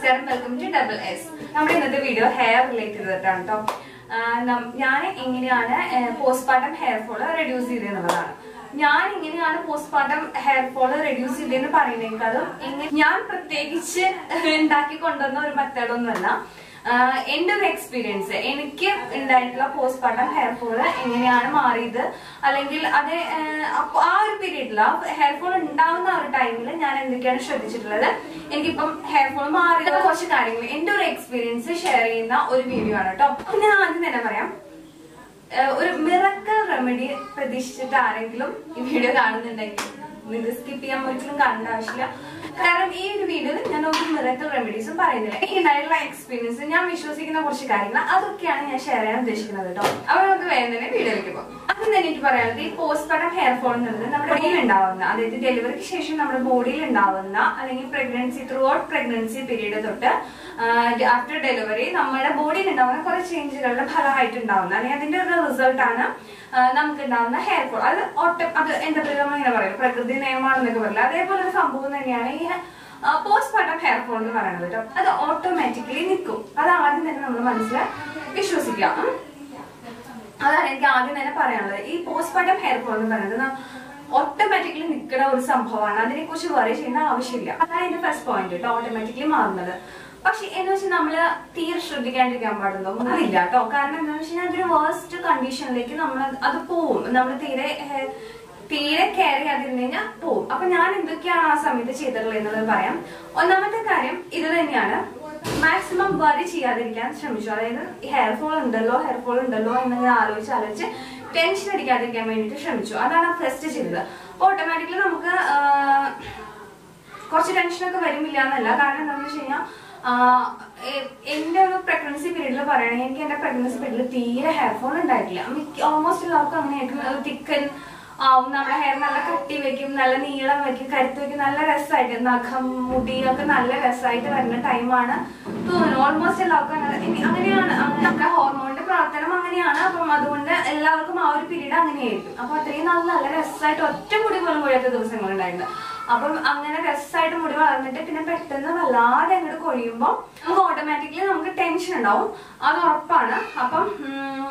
നമസ്കാരം welcome to double S നമ്മുടെ ഇന്നത്തെ വീഡിയോ ഹെയർ റിലേറ്റഡ് ചെയ്തിട്ടാണ് കേട്ടോ ഞാൻ എങ്ങനെയാണ് പോസ്റ്റ്മോർട്ടം ഹെയർ ഫോള് റെഡ്യൂസ് ചെയ്തെന്നുള്ളതാണ് ഞാൻ എങ്ങനെയാണ് പോസ്റ്റ്മോർട്ടം ഹെയർ ഫോള് റെഡ്യൂസ് ചെയ്തതെന്ന് പറയുന്നേക്കാളും എങ്ങനെ ഞാൻ പ്രത്യേകിച്ച് ഉണ്ടാക്കി കൊണ്ടുവന്ന ഒരു മെത്തേഡൊന്നുമല്ല ആഹ് എന്റെ ഒരു എക്സ്പീരിയൻസ് എനിക്ക് ഉണ്ടായിട്ടുള്ള പോസ്റ്റ്മോർട്ടം ഹെയർ ഫോള് എങ്ങനെയാണ് മാറിയത് അല്ലെങ്കിൽ അത് ആഹ് അപ്പൊ ആ ഒരു പീരീഡിൽ ആ ഹെയർ ഫോൾ ഉണ്ടാവുന്ന ആ ഒരു ടൈമിൽ ഞാൻ എന്തൊക്കെയാണ് ശ്രദ്ധിച്ചിട്ടുള്ളത് എനിക്കിപ്പം ഹെയർ ഫോൾ മാറിയ കുറച്ച് കാര്യങ്ങൾ എന്റെ ഒരു എക്സ്പീരിയൻസ് ഷെയർ ചെയ്യുന്ന ഒരു വീഡിയോ ആണ് കേട്ടോ അപ്പൊ ഞാൻ ആദ്യം തന്നെ പറയാം ആഹ് ഒരു മിറക്കൽ റെമഡി പ്രതീക്ഷിച്ചിട്ട് ആരെങ്കിലും ഈ വീഡിയോ കാണുന്നുണ്ടെങ്കിൽ നിങ്ങൾക്ക് സ്കിപ്പ് ചെയ്യാൻ ഒരിക്കലും കാണേണ്ട ആവശ്യമില്ല കാരണം ഈ ഒരു വീഡിയോയിൽ ഞാൻ ഒരു മിറക്കൽ റെമഡീസും പറയുന്നില്ല ഈ ഉണ്ടായിട്ടുള്ള എക്സ്പീരിയൻസ് ഞാൻ വിശ്വസിക്കുന്ന കുറച്ച് കാര്യങ്ങൾ അതൊക്കെയാണ് ഞാൻ ഷെയർ ചെയ്യാൻ ഉദ്ദേശിക്കുന്നത് കേട്ടോ അപ്പൊ നമുക്ക് വേഗം തന്നെ വീഡിയോയിലേക്ക് പോകാം ആദ്യം തന്നെ എനിക്ക് പറയാനുള്ളത് ഈ പോസ്റ്റ്മോർട്ടം ഹെയർ ഫോൾ എന്നുള്ളത് നമ്മുടെ ബോഡിയിൽ ഉണ്ടാവുന്ന അതായത് ഡെലിവറിക്ക് ശേഷം നമ്മുടെ ബോഡിയിൽ ഉണ്ടാവുന്ന അല്ലെങ്കിൽ pregnancy throughout pregnancy period തൊട്ട് ആഫ്റ്റർ ഡെലിവറി നമ്മുടെ ബോഡിയിൽ ഉണ്ടാവുന്ന കുറെ ചേഞ്ചുകളുടെ ഫലമായിട്ട് ഉണ്ടാവുന്ന അല്ലെങ്കിൽ അതിന്റെ ഒരു റിസൾട്ട് ആണ് നമുക്ക് ഉണ്ടാവുന്ന ഹെയർ ഫോൾ അത് ഓട്ട അത് എന്താ പറയുക നമ്മൾ ഇങ്ങനെ പറയും പ്രകൃതി നിയമമാണെന്നൊക്കെ പറയില്ല അതേപോലെ ഒരു സംഭവം തന്നെയാണ് ഈ പോസ്റ്റ്മോർട്ടം ഹെയർ ഫോൾ എന്ന് പറയുന്നത് കേട്ടോ അത് ഓട്ടോമാറ്റിക്കലി നിൽക്കും അത് ആദ്യം തന്നെ നമ്മൾ മനസ്സിൽ വിശ്വസിക്കുക ഉം. അതാണ് എനിക്ക് ആദ്യം തന്നെ പറയാനുള്ളത് ഈ പോസ്റ്റ്മോർട്ടം ഹെയർ ഫോൾ എന്ന് പറയുന്നത് ഓട്ടോമാറ്റിക്കലി നിൽക്കുന്ന ഒരു സംഭവമാണ് അതിനെ കുറിച്ച് വറി ചെയ്യേണ്ട ആവശ്യമില്ല അതാണ് എന്റെ ഫസ്റ്റ് പോയിന്റ് കേട്ടോ ഓട്ടോമാറ്റിക്കലി മാറുന്നത് പക്ഷെ എന്ന് വെച്ചാൽ നമ്മള് തീരെ ശ്രദ്ധിക്കാണ്ടിരിക്കാൻ പാടുണ്ടോ അതില്ല കേട്ടോ കാരണം എന്താണെന്ന് വെച്ച് കഴിഞ്ഞാൽ അതൊരു വേസ്റ്റ് കണ്ടീഷനിലേക്ക് നമ്മൾ അത് പോവും നമ്മൾ തീരെ eh, തീരെ കെയർ ചെയ്യാതിരുന്നു കഴിഞ്ഞാൽ പോവും അപ്പൊ ഞാൻ എന്തൊക്കെയാണ് ആ സമയത്ത് ചെയ്തിട്ടുള്ളത് എന്നുള്ളത് പറയാം ഒന്നാമത്തെ കാര്യം ഇത് തന്നെയാണ് മാക്സിമം വറി ചെയ്യാതിരിക്കാൻ ശ്രമിച്ചു അതായത് ഹെയർ ഫോൾ ഉണ്ടല്ലോ ഹെയർ ഫോൾ ഉണ്ടല്ലോ എന്ന് ആലോചിച്ച് ആലോചിച്ച് ടെൻഷൻ അടിക്കാതിരിക്കാൻ വേണ്ടിയിട്ട് ശ്രമിച്ചു അതാണ് ഫസ്റ്റ് ചെയ്തത് ഓട്ടോമാറ്റിക്കലി നമുക്ക് ആഹ്, കുറച്ച് ടെൻഷനൊക്കെ വരുമില്ല എന്നല്ല കാരണം എന്താണെന്ന് വെച്ച് കഴിഞ്ഞാൽ എന്റെ ഒരു പ്രഗ്നൻസി പീരീഡിൽ പറയുകയാണെങ്കിൽ എനിക്ക് എന്റെ പ്രഗ്നൻസി പീരീഡിൽ തീരെ ഹെയർ ഫോൾ ഉണ്ടായിട്ടില്ല ഓൾമോസ്റ്റ് എല്ലാവർക്കും അങ്ങനെയായിരിക്കും തിക്കൻ ആവും നമ്മുടെ ഹെയർ നല്ല കട്ടി വെക്കും നല്ല നീളം വെക്കും കരുത്ത് വെക്കും നല്ല രസമായിട്ട് നഖം മുടി ഒക്കെ നല്ല രസമായിട്ട് വരുന്ന ടൈമാണ് തോന്നുന്നു ഓൾമോസ്റ്റ് എല്ലാവർക്കും അങ്ങനെ ഇനി അങ്ങനെയാണ് അങ്ങനെ നമ്മുടെ ഹോർമോണിന്റെ പ്രവർത്തനം അങ്ങനെയാണ് അപ്പം അതുകൊണ്ട് എല്ലാവർക്കും ആ ഒരു പീരീഡ് അങ്ങനെയായിരിക്കും അപ്പൊ അത്രയും നാൾ നല്ല രസമായിട്ട് ഒറ്റ മുടി പോലും കൊഴിയാത്ത ദിവസങ്ങളുണ്ടായിട്ടുണ്ട് അപ്പം അങ്ങനെ രസമായിട്ട് മുടി വളർന്നിട്ട് പിന്നെ പെട്ടെന്ന് വല്ലാതെ അങ്ങോട്ട് കൊഴിയുമ്പോൾ നമുക്ക് ഓട്ടോമാറ്റിക്കലി നമുക്ക് ടെൻഷൻ ഉണ്ടാവും അത് ഉറപ്പാണ് അപ്പം ഉം,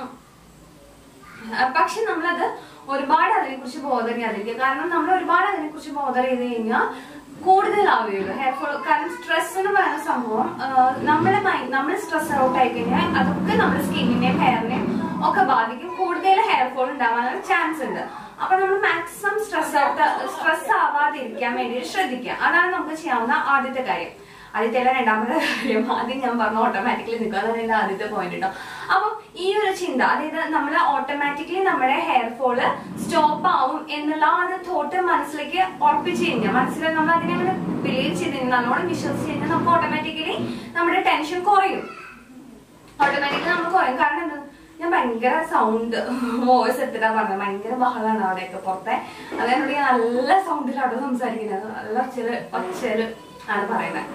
അഹ് പക്ഷെ നമ്മളത് ഒരുപാട് അതിനെക്കുറിച്ച് ബോധർ ചെയ്യാതിരിക്കുക കാരണം നമ്മൾ ഒരുപാട് അതിനെക്കുറിച്ച് ബോധർ ചെയ്ത് കഴിഞ്ഞാൽ കൂടുതലാവുകയുള്ളൂ ഹെയർ ഫോൾ കാരണം സ്ട്രെസ് എന്ന് പറയുന്ന സംഭവം ആഹ് നമ്മളെ മൈൻഡ് നമ്മൾ സ്ട്രെസ് ഔട്ട് ആയി കഴിഞ്ഞാൽ അതൊക്കെ നമ്മുടെ സ്കിന്നിനെയും ഹെയറിനെയും ഒക്കെ ബാധിക്കും കൂടുതൽ ഹെയർ ഫോൾ ഉണ്ടാവാനുള്ള ചാൻസ് ഉണ്ട് അപ്പൊ നമ്മൾ മാക്സിമം സ്ട്രെസ് ഔട്ട് സ്ട്രെസ് ആവാതിരിക്കാൻ വേണ്ടിയിട്ട് ശ്രദ്ധിക്കുക അതാണ് നമുക്ക് ചെയ്യാവുന്ന ആദ്യത്തെ കാര്യം ആദ്യത്തെ അല്ല രണ്ടാമത്തെ കാര്യം ആദ്യം ഞാൻ പറഞ്ഞു ഓട്ടോമാറ്റിക്കലി നിൽക്കുക അതാണ് എന്റെ ആദ്യത്തെ പോയിന്റ് കേട്ടോ അപ്പം ഈ ഒരു ചിന്ത അതായത് നമ്മൾ ഓട്ടോമാറ്റിക്കലി നമ്മുടെ ഹെയർ ഫോള് സ്റ്റോപ്പ് ആവും എന്നുള്ള ആ ഒരു തോട്ട് മനസ്സിലേക്ക് ഉറപ്പിച്ച് കഴിഞ്ഞാൽ മനസ്സിൽ നമ്മൾ അതിനെ അങ്ങനെ ബിലീവ് ചെയ്ത് കഴിഞ്ഞാൽ നല്ലോണം വിശ്വസിച്ച് കഴിഞ്ഞാൽ നമുക്ക് ഓട്ടോമാറ്റിക്കലി നമ്മുടെ ടെൻഷൻ കുറയും ഓട്ടോമാറ്റിക്കലി നമ്മൾ കുറയും കാരണം എന്താ ഞാൻ ഭയങ്കര സൗണ്ട് വോയിസ് എടുത്തിട്ടാ പറഞ്ഞത് ഭയങ്കര ബഹളമാണ് അവിടെയൊക്കെ പുറത്തെ അതിനോട് ഞാൻ നല്ല സൗണ്ടിലാണ് സംസാരിക്കുന്നത് നല്ല ഒച്ചല് ഒച്ചല് ആണ് പറയുന്നത്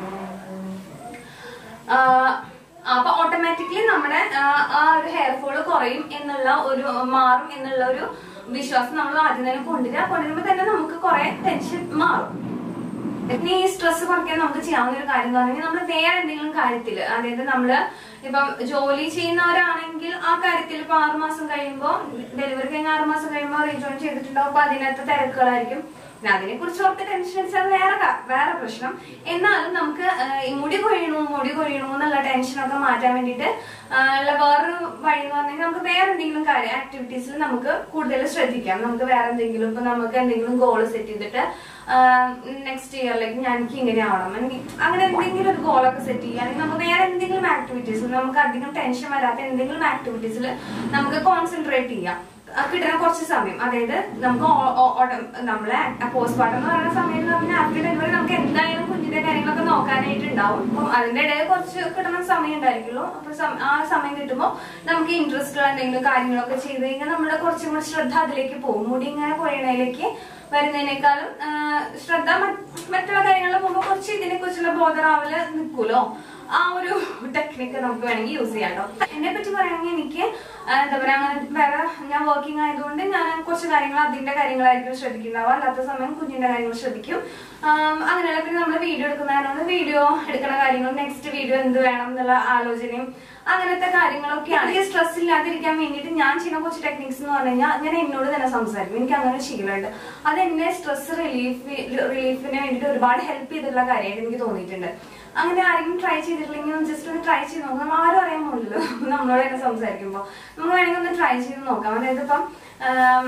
ആഹ് അപ്പൊ ഓട്ടോമാറ്റിക്കലി നമ്മുടെ ആഹ് ആ ഒരു ഹെയർ ഫോള് കുറയും എന്നുള്ള ഒരു മാറും എന്നുള്ള ഒരു വിശ്വാസം നമ്മൾ ആദ്യം തന്നെ കൊണ്ടുവരിക കൊണ്ടുവരുമ്പോ തന്നെ നമുക്ക് കുറെ ടെൻഷൻ മാറും പിന്നെ ഈ സ്ട്രെസ് കുറയ്ക്കാൻ നമുക്ക് ചെയ്യാവുന്ന ഒരു കാര്യം എന്ന് പറഞ്ഞാൽ നമ്മൾ വേറെ എന്തെങ്കിലും കാര്യത്തില് അതായത് നമ്മള് ഇപ്പം ജോലി ചെയ്യുന്നവരാണെങ്കിൽ ആ കാര്യത്തിൽ ഇപ്പൊ ആറുമാസം കഴിയുമ്പോൾ ഡെലിവറി കഴിഞ്ഞ ആറുമാസം കഴിയുമ്പോൾ റീജോയിൻ ചെയ്തിട്ടുണ്ടാവും അപ്പൊ അതിനകത്ത് തിരക്കുകളായിരിക്കും പിന്നെ അതിനെ കുറിച്ച് ഓർത്ത് ടെൻഷൻ അടിച്ചാൽ വേറെ ക- വേറെ പ്രശ്നം എന്നാലും നമുക്ക് ആഹ്, ഈ മുടി കൊഴിയണു മുടി കൊഴിയണു എന്നുള്ള ടെൻഷനൊക്കെ മാറ്റാൻ വേണ്ടിയിട്ട് ആഹ്, ഉള്ള വേറൊരു വഴി എന്ന് പറഞ്ഞാൽ നമുക്ക് വേറെ എന്തെങ്കിലും കാര്യം ആക്ടിവിറ്റീസിൽ നമുക്ക് കൂടുതൽ ശ്രദ്ധിക്കാം നമുക്ക് വേറെ എന്തെങ്കിലും ഇപ്പൊ നമുക്ക് എന്തെങ്കിലും ഗോൾ സെറ്റ് ചെയ്തിട്ട് നെക്സ്റ്റ് ഇയറിലേക്ക് ഞാൻ എനിക്ക് ഇങ്ങനെ ആവണം എനിക്ക് അങ്ങനെ എന്തെങ്കിലും ഒരു ഗോളൊക്കെ സെറ്റ് ചെയ്യുക അല്ലെങ്കിൽ നമുക്ക് വേറെ എന്തെങ്കിലും ആക്ടിവിറ്റീസ് നമുക്ക് അധികം ടെൻഷൻ വരാത്ത എന്തെങ്കിലും ആക്ടിവിറ്റീസിൽ നമുക്ക് കോൺസെൻട്രേറ്റ് ചെയ്യാം ആ കിട്ടുന്ന കുറച്ച് സമയം അതായത് നമുക്ക് ഓ- ഓ- ഓട- നമ്മളെ പോസ്റ്റ്മോർട്ടം എന്ന് പറയുന്ന സമയം എന്ന് പറഞ്ഞാൽ ആഫ്റ്റർ ഡെലിവറി നമുക്ക് എന്തായാലും കുഞ്ഞിന്റെ കാര്യങ്ങളൊക്കെ നോക്കാനായിട്ട് ഉണ്ടാവും അപ്പം അതിന്റെ ഇടയിൽ കുറച്ച് കിട്ടുന്ന സമയം ഉണ്ടായിരിക്കുള്ളൂ അപ്പൊ സം- ആ സമയം കിട്ടുമ്പോൾ നമുക്ക് ഇൻട്രസ്റ്റ് ഉള്ള എന്തെങ്കിലും കാര്യങ്ങളൊക്കെ ചെയ്ത് കഴിഞ്ഞാൽ നമ്മുടെ കുറച്ചും കൂടി ശ്രദ്ധ അതിലേക്ക് പോകും മുടി ഇങ്ങനെ കൊഴണയിലേക്ക് വരുന്നതിനേക്കാളും ആ, ശ്രദ്ധ മറ്റ് മറ്റുള്ള കാര്യങ്ങളിൽ പോകുമ്പോൾ കുറച്ച് ഇതിനെ കുറിച്ചുള്ള ബോധറാവല് നിൽക്കുമല്ലോ ആ ഒരു ടെക്നിക്ക് നമുക്ക് വേണമെങ്കിൽ യൂസ് ചെയ്യാം കേട്ടോ എന്നെ പറ്റി പറയുകയാണെങ്കിൽ എനിക്ക് ആ, എന്താ പറയാ അങ്ങനെ വേറെ ഞാൻ വർക്കിംഗ് ആയതുകൊണ്ട് ഞാൻ കുറച്ച് കാര്യങ്ങൾ അതിന്റെ കാര്യങ്ങളായിരിക്കും ശ്രദ്ധിക്കുന്നുണ്ടാവുക അല്ലാത്ത സമയം കുഞ്ഞിന്റെ കാര്യങ്ങൾ ശ്രദ്ധിക്കും ആം, അങ്ങനെയുള്ള പിന്നെ നമ്മൾ വീഡിയോ എടുക്കുന്നതിനോട് വീഡിയോ എടുക്കുന്ന കാര്യങ്ങൾ നെക്സ്റ്റ് വീഡിയോ എന്ത് വേണം എന്നുള്ള ആലോചനയും അങ്ങനത്തെ കാര്യങ്ങളൊക്കെയാണ് എനിക്ക് സ്ട്രെസ് ഇല്ലാതിരിക്കാൻ വേണ്ടിയിട്ട് ഞാൻ ചെയ്യുന്ന കുറച്ച് ടെക്നിക്സ് എന്ന് പറഞ്ഞു കഴിഞ്ഞാൽ ഞാൻ എന്നോട് തന്നെ സംസാരിക്കും എനിക്ക് അങ്ങനെ ഒരു ശീലമുണ്ട് അത് എന്നെ സ്ട്രെസ് റിലീഫ് റിലീഫിന് വേണ്ടിയിട്ട് ഒരുപാട് ഹെൽപ്പ് ചെയ്തിട്ടുള്ള കാര്യമായിട്ട് എനിക്ക് തോന്നിയിട്ടുണ്ട് അങ്ങനെ ആരെങ്കിലും ട്രൈ ചെയ്തിട്ടില്ലെങ്കിൽ ജസ്റ്റ് ഒന്ന് ട്രൈ ചെയ്ത് നോക്കാം ആരും അറിയാൻ പോലല്ലോ നമ്മളോട് തന്നെ സംസാരിക്കുമ്പോൾ നമ്മൾ വേണമെങ്കിൽ ഒന്ന് ട്രൈ ചെയ്ത് നോക്കാം അതായത് ഇപ്പം ആം,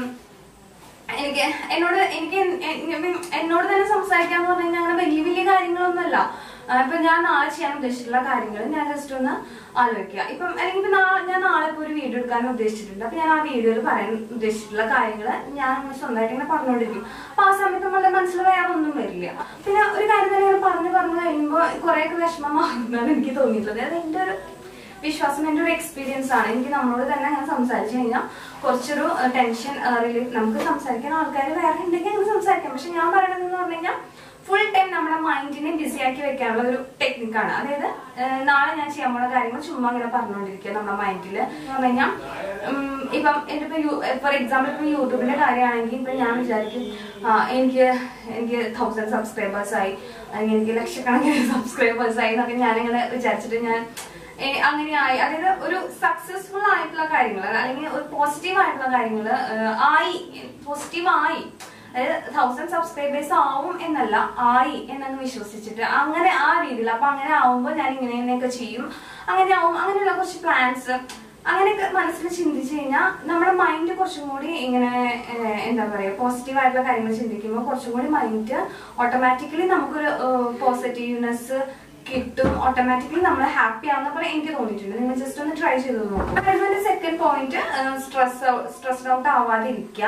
എനിക്ക് എന്നോട് എനിക്ക് എൻ- എൻ- I mean, എന്നോട് തന്നെ സംസാരിക്കാന്ന് പറഞ്ഞു കഴിഞ്ഞാൽ അങ്ങനെ വലിയ വലിയ കാര്യങ്ങളൊന്നുമല്ല ആ, ഇപ്പൊ ഞാൻ നാളെ ചെയ്യാൻ ഉദ്ദേശിച്ചിട്ടുള്ള കാര്യങ്ങൾ ഞാൻ ജസ്റ്റ് ഒന്ന് ആലോചിക്കുക ഇപ്പം അല്ലെങ്കിൽ ഇപ്പൊ നാളെ ഞാൻ നാളെ ഇപ്പൊ ഒരു വീഡിയോ എടുക്കാൻ ഉദ്ദേശിച്ചിട്ടുണ്ട് അപ്പൊ ഞാൻ ആ വീഡിയോയിൽ പറയാൻ ഉദ്ദേശിച്ചിട്ടുള്ള കാര്യങ്ങൾ ഞാൻ അങ്ങനെ സ്വന്തമായിട്ട് ഇങ്ങനെ പറഞ്ഞുകൊണ്ടിരിക്കും അപ്പൊ ആ സമയത്ത് നമ്മളുടെ മനസ്സിൽ വേറെ ഒന്നും വരില്ല പിന്നെ ഒരു കാര്യം തന്നെ ഞാൻ പറഞ്ഞു പറഞ്ഞു കഴിയുമ്പോൾ കുറെയൊക്കെ വിഷമം മാറുന്നതാണ് എനിക്ക് തോന്നിയിട്ടുള്ളത് അത് എന്റെ ഒരു വിശ്വാസം എൻ്റെ ഒരു എക്സ്പീരിയൻസ് ആണ് എനിക്ക് നമ്മളോട് തന്നെ അങ്ങനെ സംസാരിച്ചു കഴിഞ്ഞാൽ കുറച്ചൊരു ടെൻഷൻ റിലീഫ് നമുക്ക് സംസാരിക്കാൻ ആൾക്കാർ വേറെ ഉണ്ടെങ്കിൽ അങ്ങനെ സംസാരിക്കാം പക്ഷെ ഞാൻ പറയണതെന്ന് പറഞ്ഞു കഴിഞ്ഞാൽ ഫുൾ ടൈം നമ്മുടെ മൈൻഡിനെ ബിസി ആക്കി വെക്കാനുള്ള ഒരു ടെക്നിക്കാണ് അതായത് ഏഹ്, നാളെ ഞാൻ ചെയ്യാൻ പോണ കാര്യങ്ങൾ ചുമ്മാ ഇങ്ങനെ പറഞ്ഞുകൊണ്ടിരിക്കുക നമ്മുടെ മൈൻഡിൽ എന്ന് പറഞ്ഞു കഴിഞ്ഞാൽ ഉം, ഇപ്പം എൻ്റെ ഇപ്പൊ ഫോർ എക്സാമ്പിൾ ഇപ്പൊ യൂട്യൂബിന്റെ കാര്യമാണെങ്കിൽ ഇപ്പൊ ഞാൻ വിചാരിക്കും ആ, എനിക്ക് എനിക്ക് തൗസൻഡ് സബ്സ്ക്രൈബേഴ്സ് ആയി അല്ലെങ്കിൽ എനിക്ക് ലക്ഷക്കണക്കിന് സബ്സ്ക്രൈബേഴ്സ് ആയി എന്നൊക്കെ ഞാനിങ്ങനെ വിചാരിച്ചിട്ട് ഞാൻ ഏ, അങ്ങനെയായി അതായത് ഒരു സക്സസ്ഫുൾ ആയിട്ടുള്ള കാര്യങ്ങൾ അല്ലെങ്കിൽ ഒരു പോസിറ്റീവ് ആയിട്ടുള്ള കാര്യങ്ങൾ ആയി പോസിറ്റീവ് ആയി അതായത് തൗസൻഡ് സബ്സ്ക്രൈബേഴ്സ് ആവും എന്നല്ല ആയി എന്നങ്ങ് വിശ്വസിച്ചിട്ട് അങ്ങനെ ആ രീതിയിൽ അപ്പൊ അങ്ങനെ ആവുമ്പോൾ ഞാൻ ഇങ്ങനെ ഇങ്ങനെയൊക്കെ ചെയ്യും അങ്ങനെ ആവും അങ്ങനെയുള്ള കുറച്ച് പ്ലാൻസ് അങ്ങനെയൊക്കെ മനസ്സിൽ ചിന്തിച്ചു കഴിഞ്ഞാൽ നമ്മുടെ മൈൻഡ് കുറച്ചും കൂടി ഇങ്ങനെ ഏഹ്, എന്താ പറയുക പോസിറ്റീവ് ആയിട്ടുള്ള കാര്യങ്ങൾ ചിന്തിക്കുമ്പോൾ കുറച്ചും കൂടി മൈൻഡ് ഓട്ടോമാറ്റിക്കലി നമുക്കൊരു പോസിറ്റീവ്നെസ് കിട്ടും ഓട്ടോമാറ്റിക്കലി നമ്മൾ ഹാപ്പി ആവുന്ന പോലെ എനിക്ക് തോന്നിയിട്ടുണ്ട് നിങ്ങൾ ജസ്റ്റ് ഒന്ന് ട്രൈ ചെയ്ത് നോക്കാം അതായത് second point stress stressed out ആവാതിരിക്കുക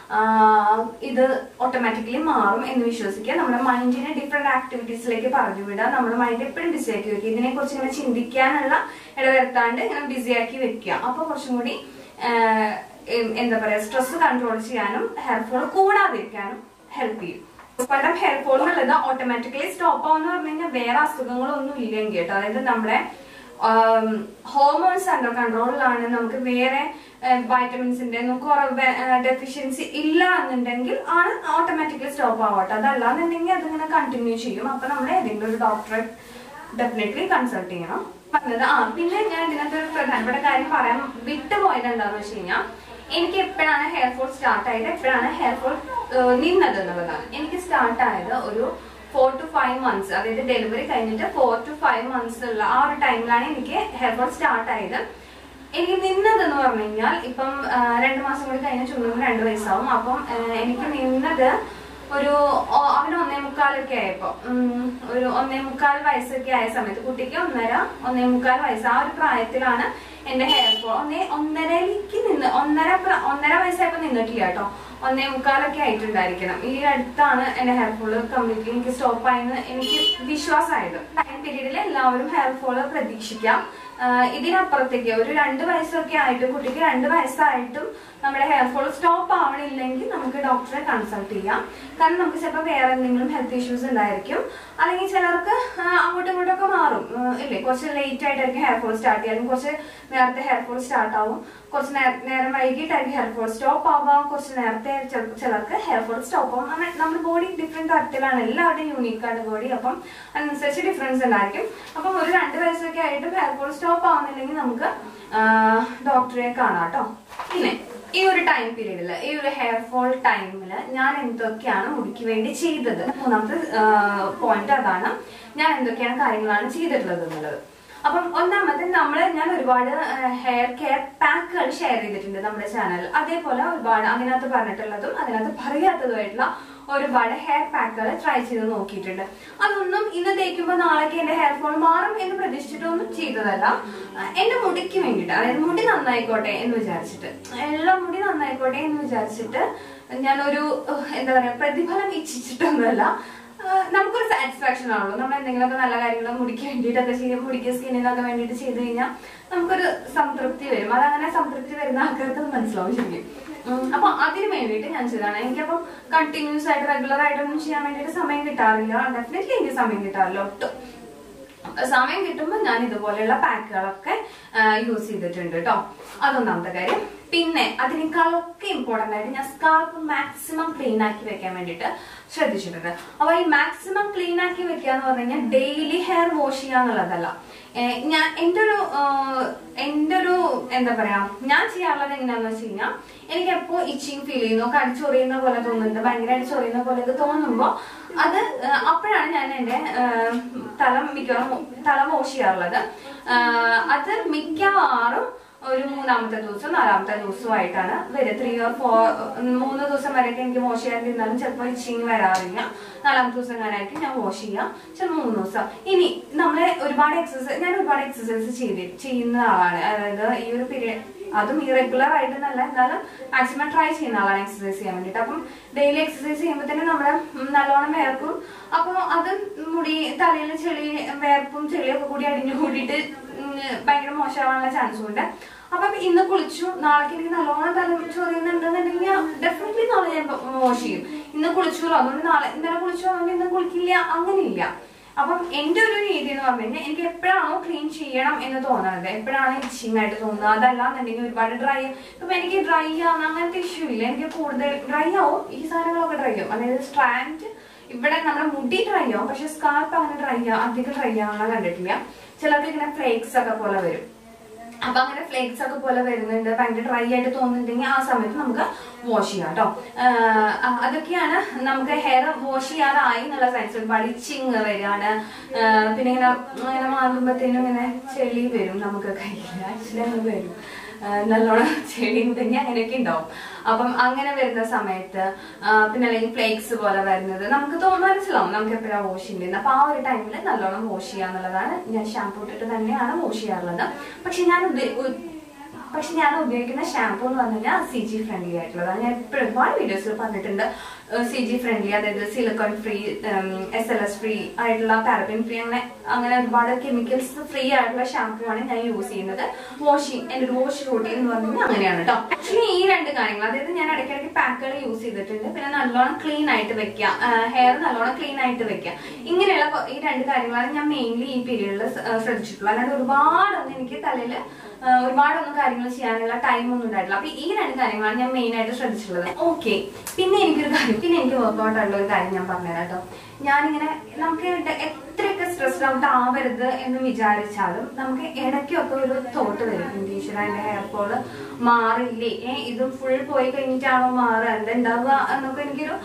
ആഹ് ഇത് ഓട്ടോമാറ്റിക്കലി മാറും എന്ന് വിശ്വസിക്കുക നമ്മുടെ മൈൻഡിനെ ഡിഫറെന്റ് ആക്ടിവിറ്റീസിലേക്ക് പറഞ്ഞു വിടുക നമ്മുടെ മൈൻഡ് എപ്പോഴും ബിസി ആക്കി വെക്കുക ഇതിനെ കുറിച്ച് ഇങ്ങനെ ചിന്തിക്കാനുള്ള ഇടവരുത്താണ്ട് ഇങ്ങനെ ബിസി ആക്കി വെക്കുക അപ്പൊ കുറച്ചും കൂടി ആഹ് എം- എന്താ പറയാ സ്ട്രെസ് കൺട്രോൾ ചെയ്യാനും ഹെയർ ഫോൾ കൂടാതിരിക്കാനും ഹെൽപ്പ് ചെയ്യും പലരും ഹെയർ ഫോൾ എന്നുള്ളത് ഓട്ടോമാറ്റിക്കലി സ്റ്റോപ്പ് ആവുന്ന പറഞ്ഞു കഴിഞ്ഞാൽ വേറെ അസുഖങ്ങളൊന്നും ഇല്ലെങ്കിൽ കേട്ടോ അതായത് നമ്മുടെ ഹോർമോൺസ് അണ്ടർ കൺട്രോളിലാണ് നമുക്ക് വേറെ വൈറ്റമിൻസിന്റെ ഒന്നും കുറവ് ഡെഫിഷ്യൻസി ഇല്ല എന്നുണ്ടെങ്കിൽ ആണ് ഓട്ടോമാറ്റിക്കലി സ്റ്റോപ്പ് ആവട്ടെ അതല്ലാന്നുണ്ടെങ്കിൽ അതിങ്ങനെ കണ്ടിന്യൂ ചെയ്യും അപ്പൊ നമ്മൾ ഏതെങ്കിലും ഒരു ഡോക്ടറെ ഡെഫിനറ്റ്ലി കൺസൾട്ട് ചെയ്യണം പറഞ്ഞത് ആ പിന്നെ ഞാൻ ഇതിനകത്ത് ഒരു പ്രധാനപ്പെട്ട കാര്യം പറയാൻ വിട്ടുപോയത് എന്താണെന്ന് വെച്ച് കഴിഞ്ഞാൽ എനിക്ക് എപ്പോഴാണ് ഹെയർ ഫോൾ സ്റ്റാർട്ട് ആയത് എപ്പോഴാണ് ഹെയർ ഫോൾ നിന്നത് എന്നുള്ളതാണ് എനിക്ക് സ്റ്റാർട്ട് ആയത് ഒരു ഫോർ ടു ഫൈവ് മന്ത്സ് അതായത് ഡെലിവറി കഴിഞ്ഞിട്ട് ഫോർ ടു ഫൈവ് മന്ത്സ് ഉള്ള ആ ഒരു ടൈമിലാണ് എനിക്ക് ഹെയർ ഫോൾ സ്റ്റാർട്ട് ആയത് എനിക്ക് നിന്നതെന്ന് പറഞ്ഞു കഴിഞ്ഞാൽ ഇപ്പം ആ, രണ്ട് മാസം കൂടി കഴിഞ്ഞ ചുമ്മാ രണ്ട് വയസ്സാവും അപ്പം ആ, എനിക്ക് നിന്നത് ഒരു ഓ- അവന് ഒന്നേ മുക്കാലൊക്കെ ആയപ്പോ ഉം, ഒരു ഒന്നേ മുക്കാൽ വയസ്സൊക്കെ ആയ സമയത്ത് കുട്ടിക്ക് ഒന്നര ഒന്നേ മുക്കാൽ വയസ്സ് ആ ഒരു പ്രായത്തിലാണ് എന്റെ ഹെയർ ഫോൾ ഒന്നേ ഒന്നരയിലേക്ക് നിന്ന് ഒന്നര പ്ര- ഒന്നര വയസ്സായപ്പോ നിന്നിട്ടില്ല കേട്ടോ ഒന്നേ മുക്കാലൊക്കെ ആയിട്ടുണ്ടായിരിക്കണം ഈ അടുത്താണ് എന്റെ ഹെയർ ഫോള് കംപ്ലീറ്റ്ലി എനിക്ക് സ്റ്റോപ്പ് ആയെന്ന് എനിക്ക് വിശ്വാസമായത് ടൈം പീരീഡിൽ എല്ലാവരും ഹെയർ ഫോള് പ്രതീക്ഷിക്കാം ആഹ് ഇതിനപ്പുറത്തേക്ക് ഒരു രണ്ട് വയസ്സൊക്കെ ആയിട്ടും കുട്ടിക്ക് രണ്ട് വയസ്സായിട്ടും നമ്മുടെ ഹെയർ ഫോൾ സ്റ്റോപ്പ് ആവണില്ലെങ്കിൽ നമുക്ക് ഡോക്ടറെ കൺസൾട്ട് ചെയ്യാം കാരണം നമുക്ക് ചിലപ്പോൾ വേറെ എന്തെങ്കിലും ഹെൽത്ത് ഇഷ്യൂസ് ഉണ്ടായിരിക്കും അല്ലെങ്കിൽ ചിലർക്ക് ആഹ് അങ്ങോട്ടും ഇങ്ങോട്ടും ഒക്കെ മാറും ആഹ് ഇല്ലേ കുറച്ച് ലേറ്റ് ആയിട്ടായിരിക്കും ഹെയർ ഫോൾ സ്റ്റാർട്ട് ചെയ്യാനും കുറച്ച് നേരത്തെ ഹെയർ ഫോൾ സ്റ്റാർട്ട് ആവും കുറച്ച് നേ- നേരം വൈകിട്ടായിരിക്കും ഹെയർ ഫോൾ സ്റ്റോപ്പ് ആവാം കുറച്ച് നേരത്തെ ചെ- ചിലർക്ക് ഹെയർ ഫോൾ സ്റ്റോപ്പ് ആവും അങ്ങനെ നമ്മുടെ ബോഡി ഡിഫറെന്റ് തരത്തിലാണ് എല്ലാവരുടെയും യൂണീക്ക് ആണ് ബോഡി അപ്പം അതിനനുസരിച്ച് ഡിഫറൻസ് ഉണ്ടായിരിക്കും അപ്പം ഒരു രണ്ട് വയസ്സൊക്കെ ആയിട്ട് ഹെയർ ഫോൾ സ്റ്റോപ്പ് ആവുന്നില്ലെങ്കിൽ നമുക്ക് ഡോക്ടറെ കാണാം കേട്ടോ പിന്നെ ഈ ഒരു ടൈം പീരീഡിൽ ഈ ഒരു ഹെയർ ഫോൾ ടൈമിൽ ഞാൻ എന്തൊക്കെയാണ് മുടിക്ക് വേണ്ടി ചെയ്തത് മൂന്നാമത്തെ പോയിന്റ് അതാണ് ഞാൻ എന്തൊക്കെയാണ് കാര്യങ്ങളാണ് ചെയ്തിട്ടുള്ളത് എന്നുള്ളത് അപ്പം ഒന്നാമത് നമ്മൾ ഞാൻ ഒരുപാട് ഹെയർ കെയർ പാക്കുകൾ ഷെയർ ചെയ്തിട്ടുണ്ട് നമ്മുടെ ചാനലിൽ അതേപോലെ ഒരുപാട് അതിനകത്ത് പറഞ്ഞിട്ടുള്ളതും അതിനകത്ത് പറയാത്തതുമായിട്ടുള്ള ഒരുപാട് ഹെയർ പാക്കുകൾ ട്രൈ ചെയ്ത് നോക്കിയിട്ടുണ്ട് അതൊന്നും ഇന്ന് തേക്കുമ്പോൾ നാളേക്ക് എന്റെ ഹെയർ ഫോൾ മാറും എന്ന് പ്രതീക്ഷിച്ചിട്ടൊന്നും ചെയ്തതല്ല ആ, എന്റെ മുടിക്ക് വേണ്ടിയിട്ട് അതായത് മുടി നന്നായിക്കോട്ടെ എന്ന് വിചാരിച്ചിട്ട് എല്ലാ മുടി നന്നായിക്കോട്ടെ എന്ന് വിചാരിച്ചിട്ട് ഞാനൊരു ഉഹ്, എന്താ പറയാ പ്രതിഫലം ഇച്ഛിച്ചിട്ടൊന്നുമല്ല ആഹ് നമുക്കൊരു സാറ്റിസ്ഫാക്ഷൻ ആണല്ലോ നമ്മൾ എന്തെങ്കിലുമൊക്കെ നല്ല കാര്യങ്ങൾ മുടിക്ക് വേണ്ടിയിട്ടൊക്കെ ചെയ്യും മുടിക്ക് സ്കിന്നിനൊക്കെ വേണ്ടിയിട്ട് ചെയ്ത് കഴിഞ്ഞാൽ നമുക്കൊരു സംതൃപ്തി വരും അതങ്ങനെ സംതൃപ്തി വരുന്ന ആൾക്കാർക്ക് അത് മനസ്സിലാവും ശരിക്കും ഉം, അപ്പൊ അതിന് വേണ്ടിയിട്ട് ഞാൻ ചെയ്തതാണ് എനിക്കപ്പം കണ്ടിന്യൂസ് ആയിട്ട് റെഗുലർ ആയിട്ടൊന്നും ചെയ്യാൻ വേണ്ടിയിട്ട് സമയം കിട്ടാറില്ല ഡെഫിനറ്റ്ലി എനിക്ക് സമയം കിട്ടാറില്ല ഒട്ടും സമയം കിട്ടുമ്പോൾ ഞാൻ ഇതുപോലെയുള്ള പാക്കുകളൊക്കെ യൂസ് ചെയ്തിട്ടുണ്ട് കേട്ടോ അതൊന്നാമത്തെ കാര്യം പിന്നെ അതിനേക്കാളൊക്കെ ഇമ്പോർട്ടന്റ് ആയിട്ട് ഞാൻ സ്കാൽപ്പ് മാക്സിമം ക്ലീൻ ആക്കി വെക്കാൻ വേണ്ടിയിട്ട് ശ്രദ്ധിച്ചിട്ടുണ്ട് അപ്പൊ ഈ മാക്സിമം ക്ലീൻ ആക്കി വെക്കുക എന്ന് പറഞ്ഞു കഴിഞ്ഞാൽ ഡെയിലി ഹെയർ വാഷ് ചെയ്യുക എന്നുള്ളതല്ല ഏഹ് ഞാൻ എൻ്റെ ഒരു ആഹ് എൻ്റെ ഒരു എന്താ പറയാ ഞാൻ ചെയ്യാറുള്ളത് എങ്ങനെയാണെന്ന് വെച്ച് കഴിഞ്ഞാൽ എനിക്ക് എപ്പോ ഇച്ചിങ് ഫീൽ ചെയ്യുന്നു ഒക്കെ അടിച്ചൊറിയുന്ന പോലെ തോന്നുന്നുണ്ട് ഭയങ്കര അടിച്ചൊറിയുന്ന പോലെ ഒക്കെ തോന്നുമ്പോൾ അത് ആഹ് അപ്പോഴാണ് ഞാൻ എൻ്റെ ആഹ് തല മിക്കവാറും തല വാഷ് ചെയ്യാറുള്ളത് ആഹ് അത് മിക്കവാറും ഒരു മൂന്നാമത്തെ ദിവസം നാലാമത്തെ ദിവസമായിട്ടാണ് വരിക ത്രീ ഓർ ഫോർ മൂന്ന് ദിവസം വരെയൊക്കെ എനിക്ക് വാഷ് ചെയ്യാതിരുന്നാലും ചിലപ്പോൾ ഇച്ചിങ് വരാറില്ല നാലാമത്തെ ദിവസം ഞാനായിരിക്കും ഞാൻ വാഷ് ചെയ്യാം ചിലപ്പോൾ മൂന്ന് ദിവസം ഇനി നമ്മളെ ഒരുപാട് എക്സസൈസ് ഞാൻ ഒരുപാട് എക്സസൈസ് ചെയ്ത് ചെയ്യുന്ന ആളാണ് അതായത് ഈ ഒരു പീരിയഡ് അതും ഇറഗുലർ ആയിട്ടൊന്നല്ല എന്നാലും മാക്സിമം ട്രൈ ചെയ്യുന്ന ആളാണ് എക്സസൈസ് ചെയ്യാൻ വേണ്ടിയിട്ട് അപ്പം ഡെയിലി എക്സസൈസ് ചെയ്യുമ്പോൾ തന്നെ നമ്മുടെ ഉം, നല്ലോണം വേർക്കും അപ്പോൾ അത് മുടി തലയിൽ ചെളി വേർപ്പും ചെളിയൊക്കെ കൂടി അടിഞ്ഞു കൂടിയിട്ട് ഉം, ഭയങ്കര മോശമാവാനുള്ള ചാൻസും ഉണ്ട് അപ്പം ഇന്ന് കുളിച്ചു നാളേക്ക് എനിക്ക് നല്ലോണം തല ചൊറിയുന്നുണ്ടെന്നുണ്ടെങ്കിൽ ഡെഫിനറ്റ്ലി നാളെ ഞാൻ വാഷ് ചെയ്യും ഇന്ന് കുളിച്ചല്ലോ അതുകൊണ്ട് നാളെ ഇന്നലെ കുളിച്ചു അതുകൊണ്ട് ഇന്ന് കുളിക്കില്ല അങ്ങനെയില്ല അപ്പം എന്റെ ഒരു രീതി എന്ന് പറഞ്ഞു കഴിഞ്ഞാൽ എനിക്ക് എപ്പോഴാണോ ക്ലീൻ ചെയ്യണം എന്ന് തോന്നുന്നത് എപ്പോഴാണ് ഇച്ചിങ് ആയിട്ട് തോന്നുന്നത് അതല്ലാന്നുണ്ടെങ്കിൽ ഒരുപാട് ഡ്രൈ ഇപ്പൊ എനിക്ക് ഡ്രൈ ആവുന്ന അങ്ങനത്തെ ഇഷ്യൂ ഇല്ല എനിക്ക് കൂടുതൽ ഡ്രൈ ആവും ഈ സാധനങ്ങളൊക്കെ ഡ്രൈ ആവും അതായത് സ്ട്രാൻഡ് ഇവിടെ നമ്മുടെ മുടി ഡ്രൈ ആവും പക്ഷെ സ്കാർപ്പ് അങ്ങനെ ഡ്രൈ ആവും അധികം ഡ്രൈ ആവുന്ന കണ്ടിട്ടില്ല ചിലർക്ക് ഇങ്ങനെ ഫ്ലേക്സ് ഒക്കെ പോലെ വരും അപ്പൊ അങ്ങനെ ഫ്ലേക്സ് ഒക്കെ പോലെ വരുന്നുണ്ട് ഭയങ്കര ഡ്രൈ ആയിട്ട് തോന്നുന്നുണ്ടെങ്കിൽ ആ സമയത്ത് നമുക്ക് വാഷ് ചെയ്യാം കേട്ടോ അതൊക്കെയാണ് നമുക്ക് ഹെയർ വാഷ് ചെയ്യാറായി എന്നുള്ള സയൻസ് ഒരുപാട് ഇച്ചിങ് വരികയാണ് ആഹ് പിന്നെ ഇങ്ങനെ ഇങ്ങനെ മാറുമ്പോഴത്തേനും ഇങ്ങനെ ചെളി വരും നമുക്ക് കയ്യിൽ ആക്ച്വലി അങ്ങനെ വരും ആഹ് നല്ലോണം ചെളി ഉണ്ടെങ്കിൽ അങ്ങനെയൊക്കെ ഉണ്ടാവും അപ്പം അങ്ങനെ വരുന്ന സമയത്ത് ആഹ് പിന്നെ അല്ലെങ്കിൽ ഫ്ലേക്സ് പോലെ വരുന്നത് നമുക്ക് തോന്നുന്നു മനസ്സിലാവും നമുക്ക് എപ്പോഴാണ് വാഷ് ചെയ്യേണ്ടത് അപ്പൊ ആ ഒരു ടൈമിൽ നല്ലോണം വാഷ് ചെയ്യുക എന്നുള്ളതാണ് ഞാൻ ഷാമ്പൂ ഇട്ടിട്ട് തന്നെയാണ് വാഷ് ചെയ്യാറുള്ളത് പക്ഷെ ഞാൻ ഉപ- ഉ- പക്ഷെ ഞാൻ ഉപയോഗിക്കുന്ന ഷാമ്പൂ എന്ന് പറഞ്ഞു കഴിഞ്ഞാൽ സി ജി ഫ്രണ്ട്ലി ആയിട്ടുള്ളതാണ് ഞാൻ എപ്പോഴും ഒരുപാട് വീഡിയോസിൽ പറഞ്ഞിട്ടുണ്ട് സി ജി ഫ്രണ്ട്ലി അതായത് silicone free S L S free ആയിട്ടുള്ള പാരബിൻ ഫ്രീ അങ്ങനെ അങ്ങനെ ഒരുപാട് കെമിക്കൽസ് ഫ്രീ ആയിട്ടുള്ള ഷാമ്പൂ ആണ് ഞാൻ യൂസ് ചെയ്യുന്നത് വാഷിംഗ് എന്റെ ഒരു വാഷ് റൂട്ടീൻ എന്ന് പറഞ്ഞു കഴിഞ്ഞാൽ അങ്ങനെയാണ് കേട്ടോ ആക്ച്വലി ഈ രണ്ട് കാര്യങ്ങൾ അതായത് ഞാൻ ഇടയ്ക്കിടയ്ക്ക് പാക്കുകൾ യൂസ് ചെയ്തിട്ടുണ്ട് പിന്നെ നല്ലോണം ക്ലീൻ ആയിട്ട് വെക്കുക ഹെയർ നല്ലോണം ക്ലീൻ ആയിട്ട് വെക്കുക ഇങ്ങനെയുള്ള കൊ- ഈ രണ്ട് കാര്യങ്ങളാണ് ഞാൻ മെയിൻലി ഈ പീരീഡിൽ ശ്രദ്ധിച്ചിട്ടുള്ളത് അല്ലാണ്ട് ഒരുപാടൊന്നും എനിക്ക് തലയിൽ ഒരുപാടൊന്നും കാര്യങ്ങൾ ചെയ്യാനുള്ള ടൈം ഒന്നും ഉണ്ടായിട്ടില്ല അപ്പൊ ഈ രണ്ട് കാര്യങ്ങളാണ് ഞാൻ മെയിൻ ആയിട്ട് ശ്രദ്ധിച്ചിട്ടുള്ളത് ഓക്കെ പിന്നെ എനിക്കൊരു കാര്യം പിന്നെ എനിക്ക് വർക്ക്ഔട്ട് ആയിട്ടുള്ള ഒരു കാര്യം ഞാൻ പറഞ്ഞുതരാം കേട്ടോ ഞാനിങ്ങനെ നമുക്ക് ഇട- എത്രയൊക്കെ സ്ട്രെസ്ഡ് ഔട്ട് ആവരുത് എന്ന് വിചാരിച്ചാലും നമുക്ക് ഇടയ്ക്കൊക്കെ ഒരു തോട്ട് വരും ഇൻഡീഷൻ അതിന്റെ ഹെയർ ഫോള് മാറില്ലേ ഏ ഇതും ഫുൾ പോയി കഴിഞ്ഞിട്ടാണോ മാറുക എന്തുണ്ടാവുക എന്നൊക്കെ എനിക്കൊരു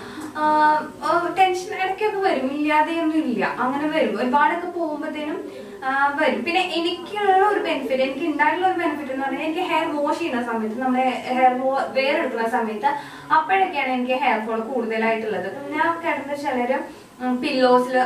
ടെൻഷൻ ഇടയ്ക്കൊക്കെ വരും ഇല്ലാതെയൊന്നും ഇല്ല അങ്ങനെ വരും ഒരുപാടൊക്കെ പോകുമ്പോഴത്തേനും ആ, വരും പിന്നെ എനിക്കുള്ള ഒരു ബെനിഫിറ്റ് എനിക്ക് ഉണ്ടായിട്ടുള്ള ഒരു ബെനിഫിറ്റ് എന്ന് പറഞ്ഞാൽ എനിക്ക് ഹെയർ വാഷ് ചെയ്യുന്ന സമയത്ത് നമ്മുടെ ഹെയർ വേറെടുക്കുന്ന സമയത്ത് അപ്പോഴൊക്കെയാണ് എനിക്ക് ഹെയർ ഫോൾ കൂടുതലായിട്ടുള്ളത് ഞാൻ കിടന്ന ചിലര് പില്ലോസില്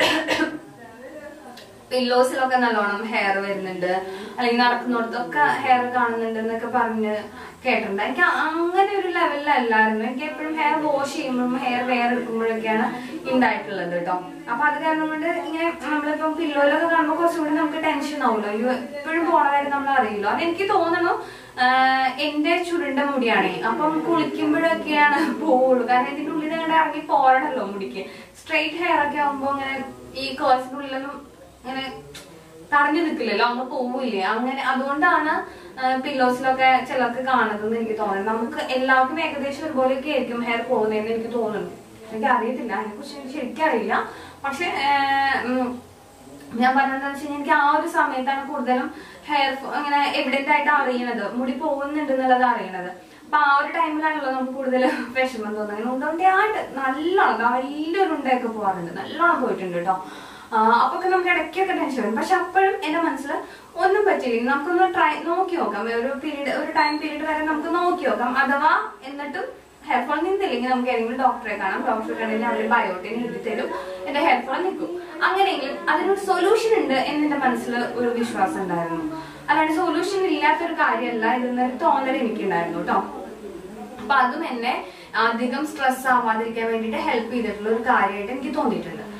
പില്ലോസിലൊക്കെ നല്ലോണം ഹെയർ വരുന്നുണ്ട് അല്ലെങ്കിൽ നടക്കുന്നിടത്തൊക്കെ ഹെയർ കാണുന്നുണ്ട് എന്നൊക്കെ പറഞ്ഞ് കേട്ടിട്ടുണ്ട് എനിക്ക് അങ്ങനെ ഒരു ലെവലിലല്ലായിരുന്നു എനിക്ക് എപ്പോഴും ഹെയർ വാഷ് ചെയ്യുമ്പോഴും ഹെയർ വെയർ എടുക്കുമ്പോഴൊക്കെയാണ് ഉണ്ടായിട്ടുള്ളത് കേട്ടോ അപ്പൊ അത് കാരണം കൊണ്ട് ഇങ്ങനെ നമ്മളിപ്പം പില്ലോയിലൊക്കെ കാണുമ്പോൾ കുറച്ചുകൂടി നമുക്ക് ടെൻഷൻ ആവുമല്ലോ അയ്യോ എപ്പോഴും പോണ കാര്യം നമ്മൾ അറിയില്ലോ അത് എനിക്ക് തോന്നുന്നു ആഹ് എന്റെ ചുരുണ്ട മുടിയാണേ അപ്പം കുളിക്കുമ്പോഴൊക്കെയാണ് പോവുള്ളൂ കാരണം ഇതിന്റെ ഉള്ളിൽ അങ്ങോട്ട് ഇറങ്ങി പോരണല്ലോ മുടിക്ക് സ്ട്രെയിറ്റ് ഹെയർ ഒക്കെ ആകുമ്പോ ഇങ്ങനെ ഈ കേഴ്സിന്റെ ഉള്ളിലൊന്നും ഇങ്ങനെ തടഞ്ഞു നിൽക്കില്ലല്ലോ അങ്ങ് പോവില്ലേ അങ്ങനെ അതുകൊണ്ടാണ് പില്ലോസിലൊക്കെ ചിലർക്ക് കാണുന്നത് എനിക്ക് തോന്നുന്നത് നമുക്ക് എല്ലാവർക്കും ഏകദേശം ഒരുപോലെയൊക്കെ ആയിരിക്കും ഹെയർ പോകുന്നതെന്ന് എനിക്ക് തോന്നുന്നു എനിക്ക് അറിയത്തില്ല അതിനെ കുറിച്ച് എനിക്ക് ശരിക്കും അറിയില്ല പക്ഷെ ഞാൻ പറഞ്ഞതെന്ന് വെച്ച് കഴിഞ്ഞാൽ എനിക്ക് ആ ഒരു സമയത്താണ് കൂടുതലും ഹെയർ ഇങ്ങനെ എവിഡന്റ് ആയിട്ട് അറിയണത് മുടി പോകുന്നുണ്ട് എന്നുള്ളത് അറിയണത് അപ്പൊ ആ ഒരു ടൈമിലാണല്ലോ നമുക്ക് കൂടുതൽ വിഷമം തോന്നുന്നത് ഉണ്ടോണ്ടായിട്ട് നല്ലോണം നല്ലൊരു ഉണ്ടയൊക്കെ പോകാറുണ്ട് നല്ലോണം പോയിട്ടുണ്ട് കേട്ടോ അപ്പൊ ഒക്കെ നമുക്ക് ഇടയ്ക്കൊക്കെ ടെൻഷൻ വരും പക്ഷെ അപ്പോഴും എന്റെ മനസ്സിൽ ഒന്നും പറ്റില്ല നമുക്കൊന്ന് ട്രൈ നോക്കി നോക്കാം ഒരു പീരീഡ് ഒരു ടൈം പീരീഡ് വരെ നമുക്ക് നോക്കി നോക്കാം അഥവാ എന്നിട്ടും ഹെയർ ഫോൾ നിന്നില്ലെങ്കിൽ നമുക്ക് ഏതെങ്കിലും ഡോക്ടറെ കാണാം ഡോക്ടറെ കണ്ടെങ്കിൽ അവർ ബയോട്ടിൻ എഴുതി തരും എന്റെ ഹെയർ ഫോൾ നിൽക്കും അങ്ങനെയെങ്കിൽ അതിനൊരു സൊല്യൂഷൻ ഉണ്ട് എന്ന് എന്റെ മനസ്സിൽ ഒരു വിശ്വാസം ഉണ്ടായിരുന്നു അല്ലാണ്ട് സൊല്യൂഷൻ ഇല്ലാത്തൊരു കാര്യമല്ല ഇതെന്നൊരു തോന്നൽ എനിക്കുണ്ടായിരുന്നു കേട്ടോ അപ്പൊ അതും എന്നെ അധികം സ്ട്രെസ് ആവാതിരിക്കാൻ വേണ്ടിയിട്ട് ഹെൽപ്പ് ചെയ്തിട്ടുള്ള ഒരു കാര്യമായിട്ട് എനിക്ക് തോന്നിയിട്ടുണ്ട്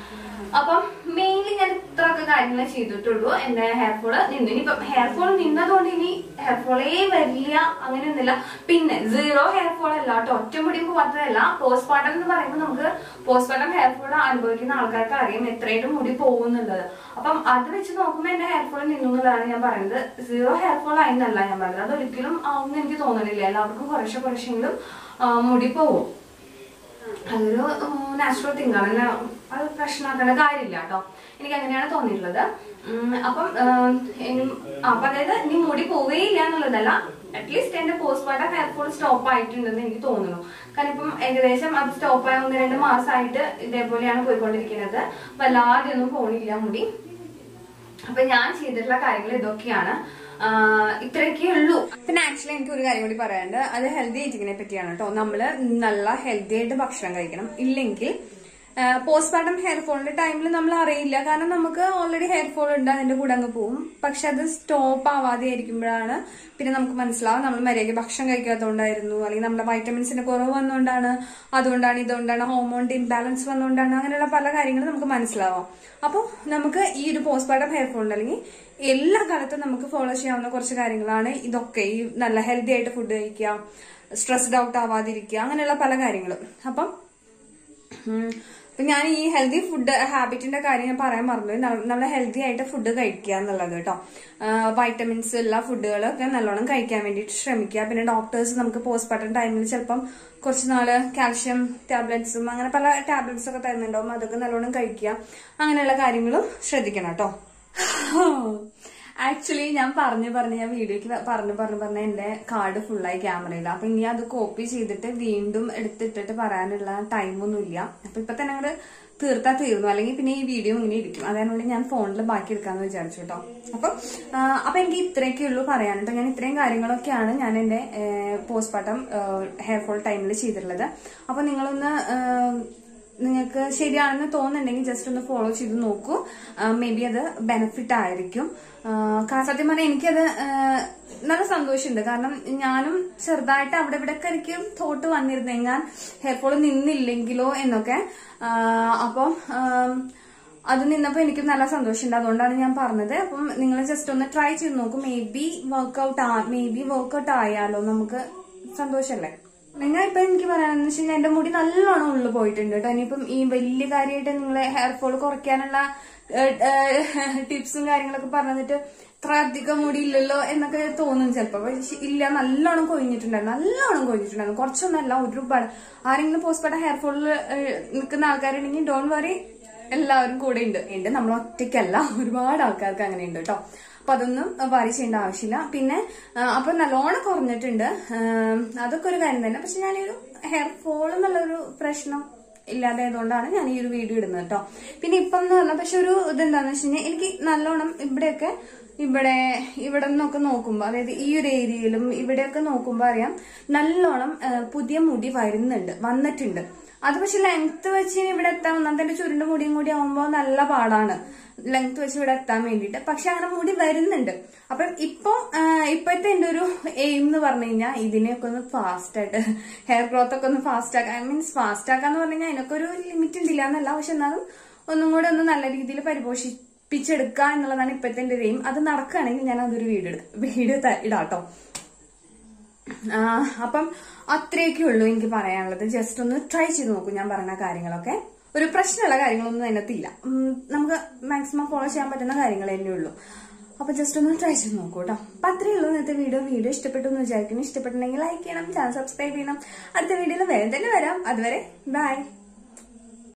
അപ്പം മെയിൻലി ഞാൻ ഇത്രയൊക്കെ കാര്യങ്ങൾ ചെയ്തിട്ടുള്ളൂ എന്റെ ഹെയർ ഫോള് നിന്നു ഇനിയിപ്പം ഹെയർ ഫോൾ നിന്നതുകൊണ്ട് ഇനി ഹെയർ ഫോളേ വരില്ല അങ്ങനെയൊന്നുമില്ല പിന്നെ സീറോ ഹെയർ ഫോൾ അല്ല കേട്ടോ ഒറ്റമുടി പോവാത്തതല്ല പോസ്റ്റ്മോർട്ടം എന്ന് പറയുമ്പോൾ നമുക്ക് പോസ്റ്റ്മോർട്ടം ഹെയർ ഫോൾ അനുഭവിക്കുന്ന ആൾക്കാർക്ക് അറിയാം എത്രയായിട്ട് മുടി പോകുന്നുള്ളത് അപ്പം അത് വെച്ച് നോക്കുമ്പോൾ എന്റെ ഹെയർ ഫോൾ നിന്നു എന്നുള്ളതാണ് ഞാൻ പറയുന്നത് സീറോ ഹെയർ ഫോൾ ആയെന്നല്ല ഞാൻ പറയുന്നത് അത് ഒരിക്കലും ആവുമെന്ന് എനിക്ക് തോന്നുന്നില്ല എല്ലാവർക്കും കുറേശ്ശെ കുറേശ്ശെങ്കിലും ആ, മുടി പോകും അതൊരു നാച്ചുറൽ തിങ് ആണ് അല്ല, അത് പ്രശ്നമാക്കേണ്ട കാര്യമില്ല കേട്ടോ എനിക്ക് അങ്ങനെയാണ് തോന്നിയിട്ടുള്ളത് ഉം, അപ്പം ഉം, ഇനി- അപ്പൊ അതായത് ഇനി മുടി പോവുകയില്ല എന്നുള്ളതല്ല അറ്റ്ലീസ്റ്റ് എന്റെ പോസ്റ്റ്മോർട്ടം ഹെയർ ഫോൾ സ്റ്റോപ്പ് ആയിട്ടുണ്ടെന്ന് എനിക്ക് തോന്നുന്നു കാരണം ഇപ്പം ഏകദേശം അത് സ്റ്റോപ്പ് ആയ ഒന്ന് രണ്ട് മാസമായിട്ട് ഇതേപോലെയാണ് പോയിക്കൊണ്ടിരിക്കുന്നത് വല്ലാതെ ഒന്നും പോണില്ല മുടി അപ്പൊ ഞാൻ ചെയ്തിട്ടുള്ള കാര്യങ്ങൾ ഇതൊക്കെയാണ് ആഹ് ഇത്രയൊക്കെ ഉള്ളൂ പിന്നെ ആക്ച്വലി എനിക്ക് ഒരു കാര്യം കൂടി പറയാനുണ്ട് അത് ഹെൽത്തി ഏറ്റിങ്ങിനെ പറ്റിയാണ് കേട്ടോ നമ്മള് നല്ല ഹെൽത്തി ആയിട്ട് ഭക്ഷണം കഴിക്കണം ഇല്ലെങ്കിൽ പോസ്റ്റ്മോർട്ടം ഹെയർ ഫോളിന്റെ ടൈമിൽ നമ്മൾ അറിയില്ല കാരണം നമുക്ക് ഓൾറെഡി ഹെയർ ഫോൾ ഉണ്ട് അതിന്റെ കൂടെ അങ്ങ് പോവും പക്ഷെ അത് സ്റ്റോപ്പ് ആവാതെ ഇരിക്കുമ്പോഴാണ് പിന്നെ നമുക്ക് മനസ്സിലാവും നമ്മൾ മര്യാദയ്ക്ക് ഭക്ഷണം കഴിക്കാത്തതുകൊണ്ടായിരുന്നു അല്ലെങ്കിൽ നമ്മുടെ വൈറ്റമിൻസിന്റെ കുറവ് വന്നുകൊണ്ടാണ് അതുകൊണ്ടാണ് ഇതുകൊണ്ടാണ് ഹോർമോണിന്റെ ഇംബാലൻസ് വന്നുകൊണ്ടാണ് അങ്ങനെയുള്ള പല കാര്യങ്ങളും നമുക്ക് മനസ്സിലാവാം അപ്പോൾ നമുക്ക് ഈ ഒരു പോസ്റ്റ്മോർട്ടം ഹെയർ ഫോളിന്റെ അല്ലെങ്കിൽ എല്ലാ കാലത്തും നമുക്ക് ഫോളോ ചെയ്യാവുന്ന കുറച്ച് കാര്യങ്ങളാണ് ഇതൊക്കെ ഈ നല്ല ഹെൽത്തി ആയിട്ട് ഫുഡ് കഴിക്കുക സ്ട്രെസ്ഡ് ഔട്ട് ആവാതിരിക്കുക അങ്ങനെയുള്ള പല കാര്യങ്ങളും അപ്പം ഉം. അപ്പൊ ഞാൻ ഈ ഹെൽത്തി ഫുഡ് ഹാബിറ്റിന്റെ കാര്യം ഞാൻ പറയാൻ മറന്നു നമ്മൾ ഹെൽത്തി ആയിട്ട് ഫുഡ് കഴിക്കുക എന്നുള്ളത് കേട്ടോ വൈറ്റമിൻസ് ഉള്ള ഫുഡുകളൊക്കെ നല്ലോണം കഴിക്കാൻ വേണ്ടിയിട്ട് ശ്രമിക്കുക പിന്നെ ഡോക്ടേഴ്സ് നമുക്ക് പോസ്റ്റ്മോർട്ടം ടൈമിൽ ചിലപ്പം കുറച്ച് നാള് കാൽഷ്യം ടാബ്ലറ്റ്സും അങ്ങനെ പല ടാബ്ലറ്റ്സ് ഒക്കെ തരുന്നുണ്ടാവും അതൊക്കെ നല്ലോണം കഴിക്കുക അങ്ങനെയുള്ള കാര്യങ്ങളും ശ്രദ്ധിക്കണം കേട്ടോ ആക്ച്വലി ഞാൻ പറഞ്ഞു പറഞ്ഞ് ഞാൻ വീഡിയോക്ക് പറഞ്ഞു പറഞ്ഞു പറഞ്ഞ എന്റെ കാർഡ് ഫുള്ളായി ക്യാമറയിൽ അപ്പൊ ഇനി അത് കോപ്പി ചെയ്തിട്ട് വീണ്ടും എടുത്തിട്ടിട്ട് പറയാനുള്ള ടൈമൊന്നും ഇല്ല അപ്പൊ ഇപ്പൊ തന്നെ അങ്ങോട്ട് തീർത്താ തീർന്നു അല്ലെങ്കിൽ പിന്നെ ഈ വീഡിയോ ഇങ്ങനെ ഇരിക്കും അതുകൊണ്ട് ഞാൻ ഫോണിൽ ബാക്കി എടുക്കാന്ന് വിചാരിച്ചു കേട്ടോ അപ്പൊ ആ, അപ്പൊ എനിക്ക് ഇത്രയൊക്കെ ഉള്ളൂ പറയാനുണ്ട് ഞാൻ ഇത്രയും കാര്യങ്ങളൊക്കെയാണ് ഞാൻ എന്റെ പോസ്റ്റ്മോർട്ടം ഹെയർ ഫോൾ ടൈമിൽ ചെയ്തിട്ടുള്ളത് അപ്പൊ നിങ്ങളൊന്ന് ആ, നിങ്ങൾക്ക് ശരിയാണെന്ന് തോന്നുന്നുണ്ടെങ്കിൽ ജസ്റ്റ് ഒന്ന് ഫോളോ ചെയ്ത് നോക്കൂ മേ ബി അത് ബെനിഫിറ്റ് ആയിരിക്കും ആ, കാ- സത്യം പറഞ്ഞാൽ എനിക്കത് ആ, നല്ല സന്തോഷമുണ്ട് കാരണം ഞാനും ചെറുതായിട്ട് അവിടെ ഇവിടെ ഒക്കെ എനിക്കും തോട്ട് വന്നിരുന്നേ ഞാൻ ഹെയർ ഫോൾ നിന്നില്ലെങ്കിലോ എന്നൊക്കെ ആ, അപ്പം ആം, അത് നിന്നപ്പോൾ എനിക്ക് നല്ല സന്തോഷമുണ്ട് അതുകൊണ്ടാണ് ഞാൻ പറഞ്ഞത് അപ്പം നിങ്ങൾ ജസ്റ്റ് ഒന്ന് ട്രൈ ചെയ്ത് നോക്കും മേ ബി വർക്ക്ഔട്ട് ആ മേ ബി വർക്ക്ഔട്ട് ആയാലോ നമുക്ക് സന്തോഷമല്ലേ ഞാൻ ഇപ്പൊ എനിക്ക് പറയാനെന്ന് വെച്ച് കഴിഞ്ഞാൽ എന്റെ മുടി നല്ലോണം ഉള്ളു പോയിട്ടുണ്ട് കേട്ടോ ഇനിയിപ്പം ഈ വലിയ കാര്യമായിട്ട് നിങ്ങളെ ഹെയർ ഫോൾ കുറയ്ക്കാനുള്ള ടിപ്സും കാര്യങ്ങളൊക്കെ പറഞ്ഞിട്ട് ഇത്ര അധികം മുടി ഇല്ലല്ലോ എന്നൊക്കെ തോന്നും ചിലപ്പോ പക്ഷെ ഇല്ല നല്ലോണം കൊഴിഞ്ഞിട്ടുണ്ടായിരുന്നു നല്ലോണം കൊഴിഞ്ഞിട്ടുണ്ടായിരുന്നു കുറച്ചൊന്നല്ല ഒരുപാട് ആരെങ്കിലും പോസ്റ്റ്മോർട്ടം ഹെയർ ഫോളിൽ നിൽക്കുന്ന ആൾക്കാരുണ്ടെങ്കിൽ ഡോൺ വറി എല്ലാവരും കൂടെ ഉണ്ട് ഉണ്ട് നമ്മൾ ഒറ്റയ്ക്കല്ല ഒരുപാട് ആൾക്കാർക്ക് അങ്ങനെ ഉണ്ട് കേട്ടോ അപ്പൊ അതൊന്നും വറി ചെയ്യേണ്ട ആവശ്യമില്ല പിന്നെ ആ, അപ്പൊ നല്ലോണം കുറഞ്ഞിട്ടുണ്ട് ആ, അതൊക്കെ ഒരു കാര്യം തന്നെ പക്ഷെ ഞാനൊരു ഹെയർ ഫോൾ എന്നുള്ളൊരു പ്രശ്നം ഇല്ലാതായതുകൊണ്ടാണ് ഞാൻ ഈ ഒരു വീഡിയോ ഇടുന്നത് കേട്ടോ പിന്നെ ഇപ്പം എന്ന് പറഞ്ഞാൽ പക്ഷെ ഒരു ഇതെന്താന്ന് വെച്ച് കഴിഞ്ഞാൽ എനിക്ക് നല്ലോണം ഇവിടെയൊക്കെ ഇവിടെ ഇവിടെ നിന്നൊക്കെ നോക്കുമ്പോൾ അതായത് ഈ ഒരു ഏരിയയിലും ഇവിടെയൊക്കെ നോക്കുമ്പോൾ അറിയാം നല്ലോണം ആ, പുതിയ മുടി വരുന്നുണ്ട് വന്നിട്ടുണ്ട് അത് പക്ഷെ ലെങ്ത് വെച്ച് ഇനി ഇവിടെ എത്താൻ ഒന്നാമത്തെ ചുരുണ്ട മുടിയും കൂടി ആവുമ്പോൾ നല്ല പാടാണ് ലെങ്ത് വെച്ച് ഇവിടെ എത്താൻ വേണ്ടിയിട്ട് പക്ഷെ അങ്ങനെ മുടി വരുന്നുണ്ട് അപ്പം ഇപ്പൊ ആ, ഇപ്പോഴത്തെ എന്റെ ഒരു എയിം എന്ന് പറഞ്ഞു കഴിഞ്ഞാൽ ഇതിനെയൊക്കെ ഒന്ന് ഫാസ്റ്റ് ആയിട്ട് ഹെയർ ഗ്രോത്ത് ഒക്കെ ഒന്ന് ഫാസ്റ്റ് ആക്കാൻ ഐ മീൻസ് ഫാസ്റ്റ് ആക്കാന്ന് പറഞ്ഞു കഴിഞ്ഞാൽ അതിനൊക്കെ ഒരു ലിമിറ്റ് ഉണ്ടില്ല എന്നല്ല പക്ഷെ എന്നാലും ഒന്നും കൂടെ ഒന്ന് നല്ല രീതിയിൽ പരിപോഷിപ്പിച്ചെടുക്കുക എന്നുള്ളതാണ് ഇപ്പോഴത്തെ എന്റെ ഒരു എയിം അത് നടക്കുകയാണെങ്കിൽ ഞാൻ അതൊരു വീഡിയോ എടുക്കാം വീഡിയോ ഇടാട്ടോ ആ, അപ്പം അത്രയൊക്കെ ഉള്ളൂ എനിക്ക് പറയാനുള്ളത് ജസ്റ്റ് ഒന്ന് ട്രൈ ചെയ്ത് നോക്കൂ ഞാൻ പറഞ്ഞ കാര്യങ്ങളൊക്കെ ഒരു പ്രശ്നമുള്ള കാര്യങ്ങളൊന്നും അതിനകത്തില്ല ഉം, നമുക്ക് മാക്സിമം ഫോളോ ചെയ്യാൻ പറ്റുന്ന കാര്യങ്ങൾ തന്നെ ഉള്ളൂ അപ്പൊ ജസ്റ്റ് ഒന്ന് ട്രൈ ചെയ്ത് നോക്കൂ കേട്ടോ അപ്പൊ അത്രയേ ഉള്ളൂ ഇന്നത്തെ വീഡിയോ വീഡിയോ ഇഷ്ടപ്പെട്ടു എന്ന് വിചാരിക്കുന്നു ഇഷ്ടപ്പെട്ടിട്ടുണ്ടെങ്കിൽ ലൈക്ക് ചെയ്യണം ചാനൽ സബ്സ്ക്രൈബ് ചെയ്യണം അടുത്ത വീഡിയോയിൽ വേഗം തന്നെ വരാം അതുവരെ ബൈ